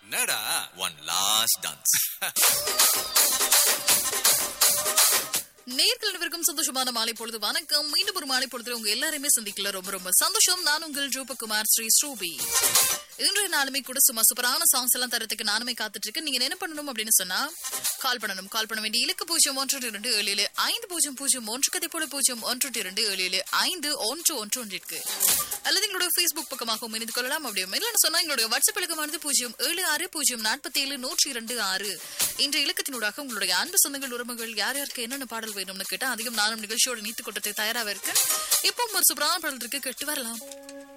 என்னடா one last dance நேர்கள் அனைவருக்கும் சந்தோஷமான மாலை பொழுது வணக்கம் மீண்டும் ஒரு மாலை பொழுது உங்க எல்லாருமே சந்திக்கல ரொம்ப ரொம்ப சந்தோஷம் நான் உங்கள் ரூபகுமார் ஸ்ரீ ஸ்ரூபி இன்றைய நாளுமே கூட சும்மா சூப்பரான சாங்ஸ் எல்லாம் தரத்துக்கு நானுமே காத்துட்டு இருக்கேன் நீங்க என்ன பண்ணணும் அப்படின்னு சொன்னா கால் பண்ணணும் கால் பண்ண வேண்டிய இலக்கு பூஜ்ஜியம் ஒன்று இரண்டு ஏழு ஏழு ஐந்து பூஜ்ஜியம் பூஜ்ஜியம் ஒன்று கதை போல பூஜ்ஜியம் ஒன்று இரண்டு ஏழு ஏழு ஐந்து ஒன்று ஒன்று ஒன்றிற்கு அல்லது எங்களுடைய ஃபேஸ்புக் பக்கமாகவும் இணைந்து கொள்ளலாம் அப்படியும் இல்லைன்னு சொன்னா எங்களுடைய வாட்ஸ்அப் இலக்கமானது பூஜ்ஜியம் ஏழு ஆறு பூஜ்ஜியம் நாற்பத்தி ஏழு நூற்றி இரண்டு ஆறு இன்ற இலக்கத்தினூடாக உங்களுடைய அன்பு சொந்தங்கள் உறவுகள் யார் யாருக்கு என்னென்ன பாடல் வேணும்னு கேட்டா அதிகம் நானும் நிகழ்ச்சியோட நீத்து கொட்டத்தை தயாராக இருக்கேன் இப்போ ஒரு சூப்பரான பாடல் இருக்கு கேட்டு வரலாம்